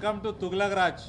Welcome to Tughlaq Raj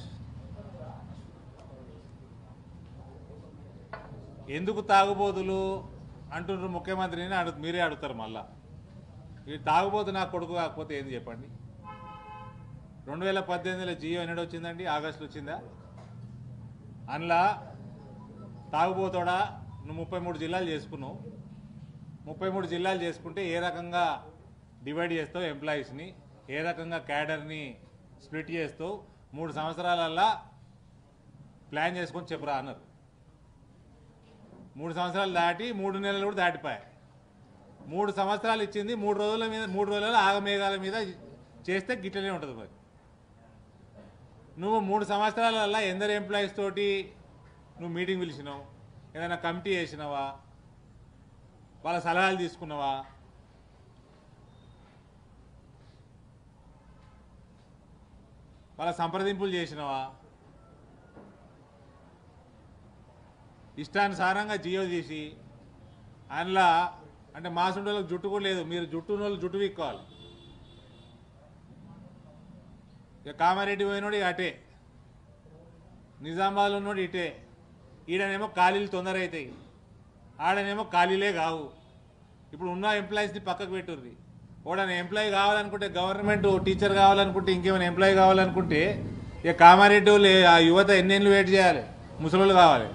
ఎందుకు తాగుబోతులు అంటున్నారు ముఖ్యమంత్రిని అడు మీరే అడుగుతారు మళ్ళా ఈ తాగుబోతు నా కొడుకు కాకపోతే ఏంది చెప్పండి రెండు వేల పద్దెనిమిదిలో జియో ఎన్నడు వచ్చిందండి ఆగస్టులో వచ్చిందా అందులో తాగుబోతోడా నువ్వు ముప్పై మూడు జిల్లాలు చేసుకున్నావు ముప్పై మూడు జిల్లాలు చేసుకుంటే ఏ రకంగా డివైడ్ చేస్తావు ఎంప్లాయీస్ని ఏ రకంగా క్యాడర్ని స్ప్లిట్ చేస్తావు మూడు సంవత్సరాలల్లా ప్లాన్ చేసుకొని చెప్పురా అన్నారు మూడు సంవత్సరాలు దాటి మూడు నెలలు కూడా దాటిపోయాయి మూడు సంవత్సరాలు ఇచ్చింది మూడు రోజుల మీద మూడు రోజుల ఆగమేఘాల మీద చేస్తే గిట్లనే ఉంటుంది మరి నువ్వు మూడు సంవత్సరాలల్లా ఎందరు ఎంప్లాయీస్ తోటి నువ్వు మీటింగ్ పిలిచినావు ఏదైనా కమిటీ వేసినావా వాళ్ళ సలహాలు తీసుకున్నావా వాళ్ళ సంప్రదింపులు చేసినావా ఇష్టానుసారంగా జియో తీసి అందులో అంటే మాసుండోళ్ళకి జుట్టు కూడా లేదు మీరు జుట్టు ఉన్న వాళ్ళు జుట్టు విక్కోవాలి ఇక కామారెడ్డి పోయినోడు ఇక అటే నిజామాబాద్లో ఉన్నోడు ఇటే ఈడనేమో ఖాళీలు తొందర అవుతాయి ఆడనేమో ఖాళీలే కావు ఇప్పుడు ఉన్న ఎంప్లాయీస్ని పక్కకు పెట్టుర్రి ఓడని ఎంప్లాయీ కావాలనుకుంటే గవర్నమెంట్ టీచర్ కావాలనుకుంటే ఇంకేమైనా ఎంప్లాయీ కావాలనుకుంటే ఇక కామారెడ్డి వాళ్ళు ఆ యువత ఎన్నేళ్ళు వెయిట్ చేయాలి ముసలోళ్ళు కావాలి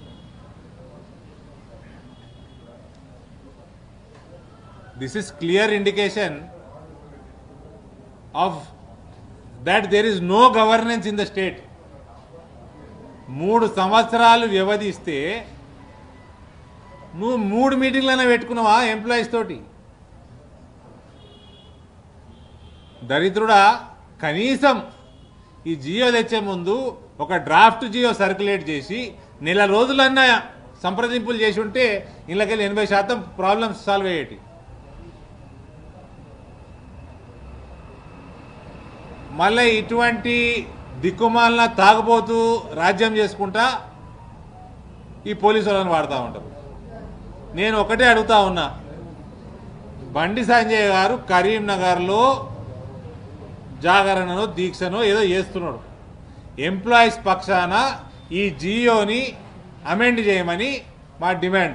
this is clear indication of that there is no governance in the state మూడు సంవత్సరాలు వ్యవధి ఇస్తే నువ్వు మూడు మీటింగ్లైనా పెట్టుకున్నావా ఎంప్లాయీస్ తోటి దరిద్రుడా కనీసం ఈ జియో తెచ్చే ముందు ఒక డ్రాఫ్ట్ జియో సర్క్యులేట్ చేసి నెల రోజులన్నా సంప్రదింపులు చేసి ఉంటే ఇళ్ళకెళ్ళి ఎనభై శాతం ప్రాబ్లమ్స్ సాల్వ్ అయ్యేటి మళ్ళీ ఇటువంటి దిక్కుమాలిన తాగుబోతూ రాజ్యం చేసుకుంటా ఈ పోలీసు వాళ్ళని వాడుతూ ఉంటారు నేను ఒకటే అడుగుతా ఉన్నా బండి సంజయ్ గారు కరీంనగర్లో జాగరణను దీక్షను ఏదో చేస్తున్నాడు ఎంప్లాయీస్ పక్షాన ఈ జియోని అమెండ్ చేయమని మా డిమాండ్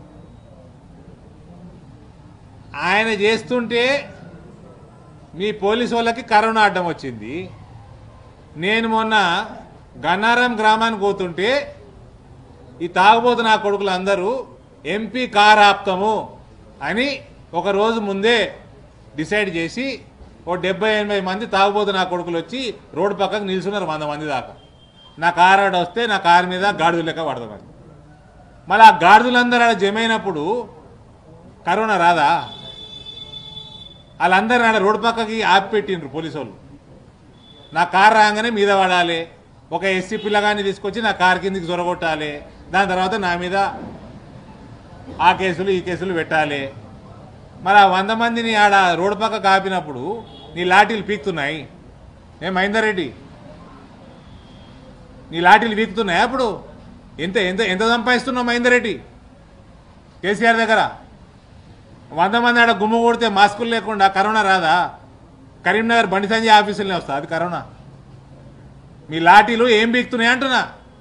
ఆయన చేస్తుంటే మీ పోలీసు వాళ్ళకి కరోనా అడ్డం వచ్చింది నేను మొన్న గన్నారం గ్రామానికి పోతుంటే ఈ తాగుబోతు నా కొడుకులు అందరూ ఎంపీ కార్ ఆప్తము అని ఒక రోజు ముందే డిసైడ్ చేసి ఓ డెబ్బై ఎనభై మంది తాగుబోతు నా కొడుకులు వచ్చి రోడ్డు పక్కకు నిల్చున్నారు వంద మంది దాకా నా కార్ ఆడ వస్తే నా కారు మీద గాడిద లెక్క పడదామని మళ్ళీ ఆ గాడిదలందరూ ఆడ జమైనప్పుడు కరోనా రాదా వాళ్ళందరూ ఆడ రోడ్డు పక్కకి ఆపి పెట్టిండ్రు పోలీసు వాళ్ళు నా కార్ రాగానే మీద పడాలి ఒక ఎస్సీ పిల్లగాన్ని తీసుకొచ్చి నా కార్ కిందికి జొరగొట్టాలి దాని తర్వాత నా మీద ఆ కేసులు ఈ కేసులు పెట్టాలి మరి ఆ వంద మందిని ఆడ రోడ్డు పక్క కాపినప్పుడు నీ లాఠీలు పీకుతున్నాయి ఏ మహేందర్ రెడ్డి నీ లాఠీలు పీకుతున్నాయి అప్పుడు ఎంత ఎంత ఎంత సంపాదిస్తున్నావు మహేందర్ రెడ్డి కేసీఆర్ దగ్గర వంద మంది ఆడ గుమ్మ కొడితే మాస్కులు లేకుండా కరోనా రాదా కరీంనగర్ బండి సంజయ్ ఆఫీసులోనే వస్తా అది కరోనా మీ లాఠీలు ఏం బీక్తున్నాయి అంటున్నా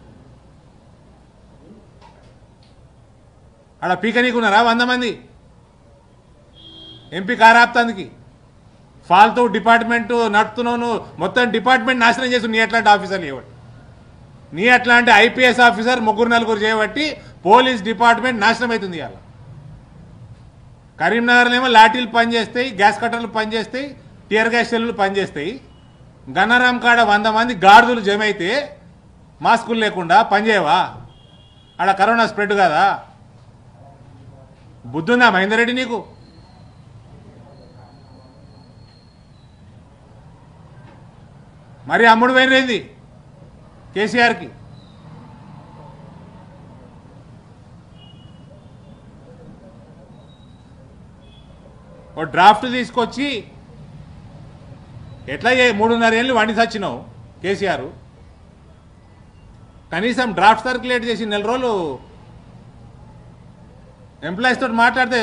ఆడ పీకనీకున్నారా వంద మంది ఎంపీ కారాప్తానికి ఫాల్తూ డిపార్ట్మెంట్ నడుపుతున్నావు నువ్వు మొత్తం డిపార్ట్మెంట్ నాశనం చేసి నీ ఎట్లాంటి ఆఫీసర్లు చేయబట్టి నీ అట్లాంటి ఐపీఎస్ ఆఫీసర్ ముగ్గురు నలుగురు చేయబట్టి పోలీస్ డిపార్ట్మెంట్ నాశనం అవుతుంది ఇవాళ కరీంనగర్లో ఏమో లాఠీలు పనిచేస్తాయి గ్యాస్ కట్టర్లు పనిచేస్తాయి టియర్ గ్యాస్ సెల్లులు పనిచేస్తాయి గన్నరాం కాడ వంద మంది గాడిదలు జమ అయితే మాస్కులు లేకుండా పనిచేయవా ఆడ కరోనా స్ప్రెడ్ కదా బుద్ధుందా మహేందర్ రెడ్డి నీకు మరి అమ్ముడు పోయినరేంది కేసీఆర్కి ఓ డ్రాఫ్ట్ తీసుకొచ్చి ఎట్లా చే- మూడున్నర ఏళ్ళు వండి చచ్చినావు కేసీఆర్ కనీసం డ్రాఫ్ట్ సర్క్యులేట్ చేసి నెల రోజులు ఎంప్లాయీస్ తోటి మాట్లాడితే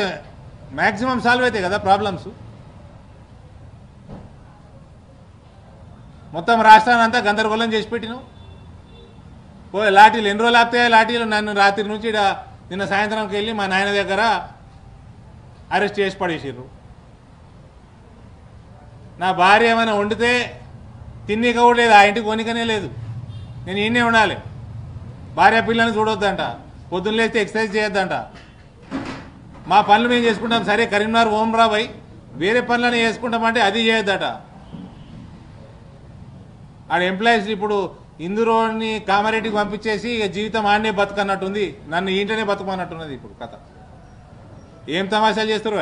మ్యాక్సిమం సాల్వ్ అవుతాయి కదా ప్రాబ్లమ్స్ మొత్తం రాష్ట్రాన్ని అంతా గందరగోళం చేసి పెట్టినావు ఓ లాఠీలు ఎన్ని రోజులు ఆపితే లాఠీలు నన్ను రాత్రి నుంచి ఈడ నిన్న సాయంత్రంకి వెళ్ళి మా నాయన దగ్గర అరెస్ట్ చేసి పడేసిర్రు నా భార్య ఏమైనా వండితే తిన్నీక కూడా లేదు ఆ ఇంటికి కొనికనే లేదు నేను ఈయనే ఉండాలి భార్య పిల్లల్ని చూడొద్దంట పొద్దున్న లేస్తే ఎక్సర్సైజ్ చేయొద్దంట మా పనులు మేము చేసుకుంటాం సరే కరీంనగర్ ఓంరాబాయ్ వేరే పనులను చేసుకుంటామంటే అది చేయొద్దట ఆడ ఎంప్లాయీస్ ఇప్పుడు ఇందులోని కామారెడ్డికి పంపించేసి ఇక జీవితం ఆడనే బతుకన్నట్టుంది నన్ను ఇంటనే బతుకమన్నట్టున్నది ఇప్పుడు కథ ఏం తమాషాలు చేస్తారు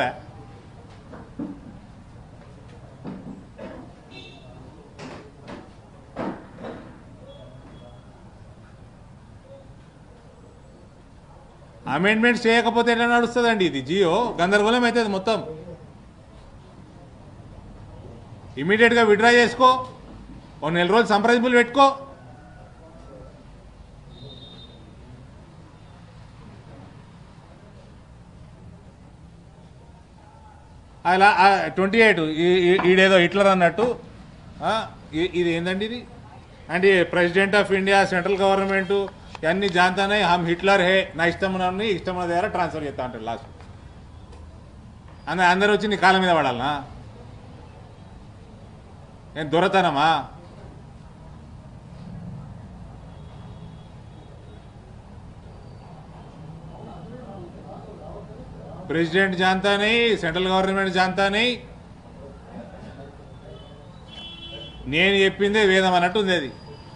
అమెండ్మెంట్స్ చేయకపోతే ఎట్లా నడుస్తుందండి ఇది జియో గందరగోళం అవుతుంది మొత్తం ఇమీడియట్గా విడ్రా చేసుకో ఓ నెల రోజులు సంప్రదింపులు పెట్టుకో అలా ట్వంటీ ఎయిట్ ఈడేదో హిట్లర్ అన్నట్టు ఆ, ఇ- ఇది ఏందండి ఇది అంటే president of India central government ఇవన్నీ జాంతానే హమ్ హిట్లర్ హే నా ఇష్టం నన్ను ఇష్టం ఉన్న దగ్గర ట్రాన్స్ఫర్ చేస్తా అంటారు లాస్ట్ అందరు అందరు వచ్చి నీ కాళ్ళ మీద పడాలనా నేను దొరతనమా प्रेसिडेंट जानता नहीं सेंट्रल गवर्नमेंट जानता नहीं నేను చెప్పిందే వేదం అన్నట్టు ఉంది అది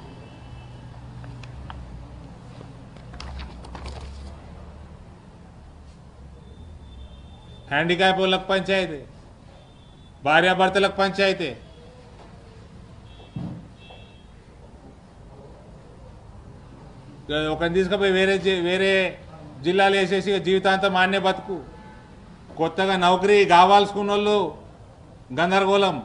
హ్యాండిక్యాప్ వాళ్ళకి పంచాయతీ భార్యాభర్తలకు పంచాయతీ ఒకరిని తీసుకుపోయి వేరే జి- వేరే జిల్లాలు వేసేసి ఇక జీవితాంతం ఆన్నే బతుకు కొత్తగా నౌకరీ కావాల్సుకున్న వాళ్ళు గందరగోళం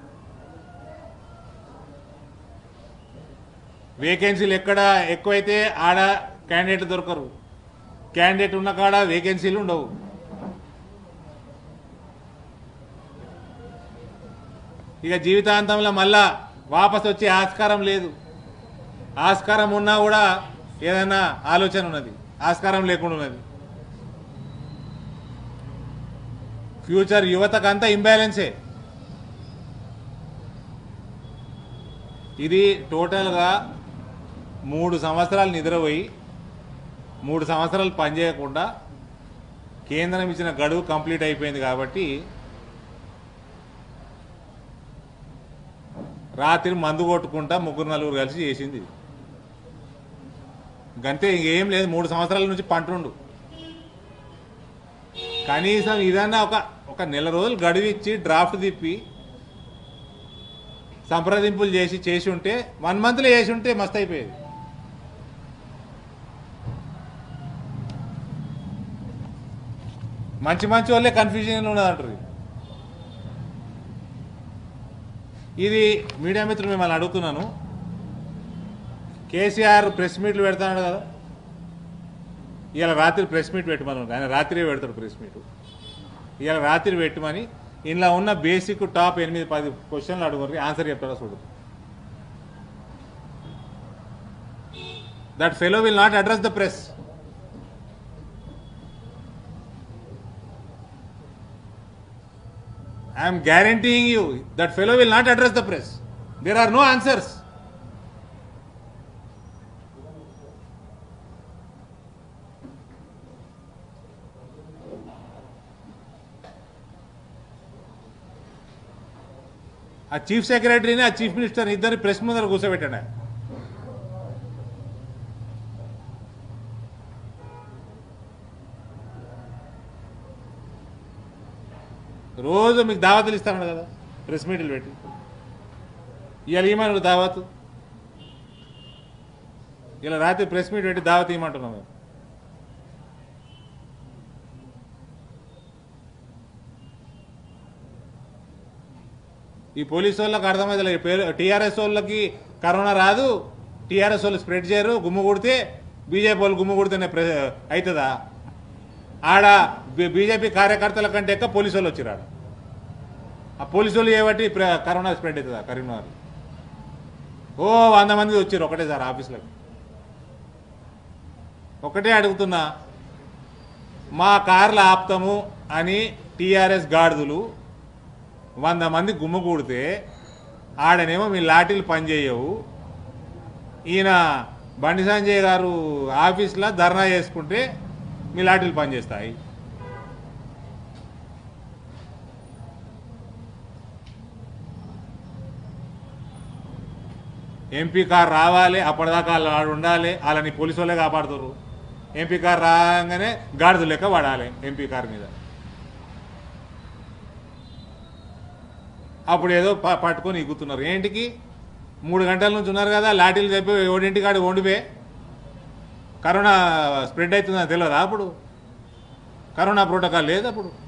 వేకెన్సీలు ఎక్కడ ఎక్కువైతే ఆడ క్యాండిడేట్ దొరకరు క్యాండిడేట్ ఉన్న కాడ వేకెన్సీలు ఉండవు ఇక జీవితాంతంలో మళ్ళా వాపస్ వచ్చే ఆస్కారం లేదు ఆస్కారం ఉన్నా కూడా ఏదైనా ఆలోచన ఉన్నది ఆస్కారం లేకుండా ఉన్నది ఫ్యూచర్ యువతకంతా ఇంబ్యాలెన్సే ఇది టోటల్గా మూడు సంవత్సరాలు నిద్రపోయి మూడు సంవత్సరాలు పనిచేయకుండా కేంద్రం ఇచ్చిన గడువు కంప్లీట్ అయిపోయింది కాబట్టి రాత్రి మందు కొట్టుకుంటా ముగ్గురు నలుగురు కలిసి చేసింది ఇది. గంతే ఇంకేం లేదు మూడు సంవత్సరాల నుంచి పంటుండు కనీసం ఇదన్నా ఒక ఒక నెల రోజులు గడువు ఇచ్చి డ్రాఫ్ట్ తిప్పి సంప్రదింపులు చేసి చేసి ఉంటే వన్ మంత్లో చేసి ఉంటే మస్తు అయిపోయేది మంచి మంచి వాళ్ళే కన్ఫ్యూజన్ ఉన్నదంటారు ఇది. ఇది మీడియా మిత్రులు మిమ్మల్ని అడుగుతున్నాను కేసీఆర్ ప్రెస్ మీట్లు పెడతాడు కదా ఇవాళ రాత్రి ప్రెస్ మీట్ పెట్టమని ఆయన రాత్రే పెడతాడు ప్రెస్ మీట్ ఇవాళ రాత్రి పెట్టమని ఇందులో ఉన్న బేసిక్ టాప్ ఎనిమిది పది క్వశ్చన్లు అడుగురు ఆన్సర్ చెప్తాడా చూడు that fellow will not address the press I'm guaranteeing you that fellow will not address the press there are no answers ఆ చీఫ్ సెక్రటరీని ఆ చీఫ్ మినిస్టర్ ఇద్దరిని ప్రెస్ ముందర కూర్చోబెట్టాడు ఆయన. రోజు మీకు దావతులు ఇస్తాను కదా ప్రెస్ మీట్లు పెట్టి ఇవాళ ఇవ్వమని దావతు ఇలా రాత్రి ప్రెస్ మీట్ పెట్టి దావత్ ఇవ్వమంటున్నాం మేము ఈ పోలీసు వాళ్ళకి అర్థమైతే లేదు పేరు టీఆర్ఎస్ వాళ్ళకి కరోనా రాదు టీఆర్ఎస్ వాళ్ళు స్ప్రెడ్ చేయరు గుమ్ము కొడితే బీజేపీ వాళ్ళు గుమ్ము కొడితేనే ప్రె అవుతుందా ఆడ బీ- బీజేపీ కార్యకర్తల కంటే ఎక్కువ పోలీసు వాళ్ళు వచ్చిరాడు ఆ పోలీసు వాళ్ళు ఏబట్టి ప్ర- కరోనా స్ప్రెడ్ అవుతుందా కరీంనగర్ ఓ వంద మంది వచ్చారు ఒకటే సార్ ఆఫీసులకు ఒకటే అడుగుతున్నా మా కార్లు ఆపుతాము అని టీఆర్ఎస్ గాడిదలు వంద మంది గుమ్మకూడితే ఆడనేమో మీ లాఠీలు పనిచేయవు ఈయన బండి సంజయ్ గారు ఆఫీస్లో ధర్నా చేసుకుంటే మీ లాఠీలు పనిచేస్తాయి ఎంపీ కార్ రావాలి అప్పటిదాకా వాళ్ళు ఆడ ఉండాలి వాళ్ళని పోలీసు వాళ్ళే కాపాడుతారు ఎంపీ కార్ రాగానే గాడిద లెక్క పడాలి ఎంపీ కార్ మీద అప్పుడు ఏదో ప- పట్టుకొని ఎగుతున్నారు ఏంటికి మూడు గంటల నుంచి ఉన్నారు కదా లాఠీలు చెప్పి ఓడింటి కాడి వండిపోయి కరోనా స్ప్రెడ్ అవుతుందని తెలియదా అప్పుడు కరోనా ప్రోటోకాల్ లేదు అప్పుడు